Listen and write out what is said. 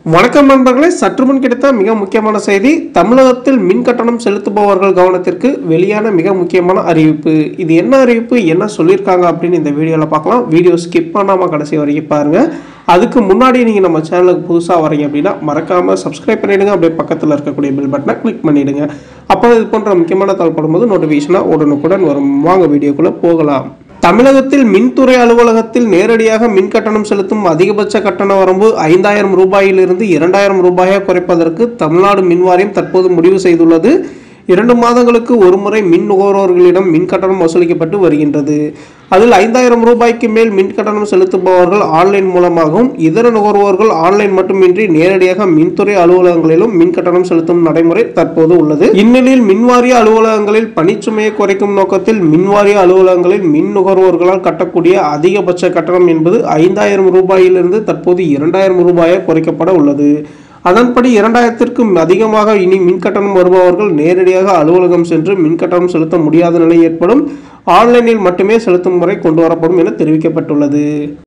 வணக்கம் நண்பர்களே சற்று முன் கிடைத்த மிக முக்கியமான செய்தி தமிழகத்தில் மின் கட்டணம் செலுத்துபவர்கள் கவனத்திற்கு வெளியான மிக முக்கியமான அறிவிப்பு இது என்ன அறிவிப்பு என்ன சொல்லியிருக்காங்க அப்படின்னு இந்த வீடியோவில் பார்க்கலாம் வீடியோ ஸ்கிப் பண்ணாமல் கடைசி வரைக்கும் பாருங்க அதுக்கு முன்னாடி நீங்கள் நம்ம சேனலுக்கு புதுசாக வரீங்க அப்படின்னா மறக்காமல் சப்ஸ்கிரைப் பண்ணிடுங்க அப்படியே பக்கத்தில் இருக்கக்கூடிய பெல் பட்டனை கிளிக் பண்ணிடுங்க அப்போ இது போன்ற முக்கியமான தகவல் படும்போது நோட்டிஃபிகேஷனாக உடனுக்குடன் வரும் வாங்க வீடியோக்குள்ளே போகலாம் தமிழகத்தில் மின்துறை அலுவலகத்தில் நேரடியாக மின் கட்டணம் செலுத்தும் அதிகபட்ச கட்டண வரம்பு ஐந்தாயிரம் ரூபாயிலிருந்து இரண்டாயிரம் ரூபாயாக குறைப்பதற்கு தமிழ்நாடு மின் வாரியம் தற்போது முடிவு செய்துள்ளது இரண்டு மாதங்களுக்கு ஒருமுறை மின் நுகர்வோர்களிடம் மின் கட்டணம் வசூலிக்கப்பட்டு வருகின்றது அதில் ஐந்தாயிரம் ரூபாய்க்கு மேல் மின் கட்டணம் செலுத்துபவர்கள் ஆன்லைன் மூலமாகவும் இதர நுகர்வோர்கள் ஆன்லைன் மட்டுமின்றி நேரடியாக மின்துறை அலுவலகங்களிலும் மின் கட்டணம் செலுத்தும் நடைமுறை தற்போது உள்ளது இந்நிலையில் மின்வாரிய அலுவலகங்களில் பணிச்சுமையை குறைக்கும் நோக்கத்தில் மின்வாரிய அலுவலகங்களில் மின் நுகர்வோர்களால் கட்டக்கூடிய அதிகபட்ச கட்டணம் என்பது ஐந்தாயிரம் ரூபாயிலிருந்து தற்போது இரண்டாயிரம் ரூபாயாக குறைக்கப்பட உள்ளது அதன்படி இரண்டாயிரத்திற்கும் அதிகமாக இனி மின் கட்டணம் வருபவர்கள் நேரடியாக அலுவலகம் சென்று மின் கட்டணம் செலுத்த முடியாத நிலை ஏற்படும் ஆன்லைனில் மட்டுமே செலுத்தும் முறை கொண்டு வரப்படும் என தெரிவிக்கப்பட்டுள்ளது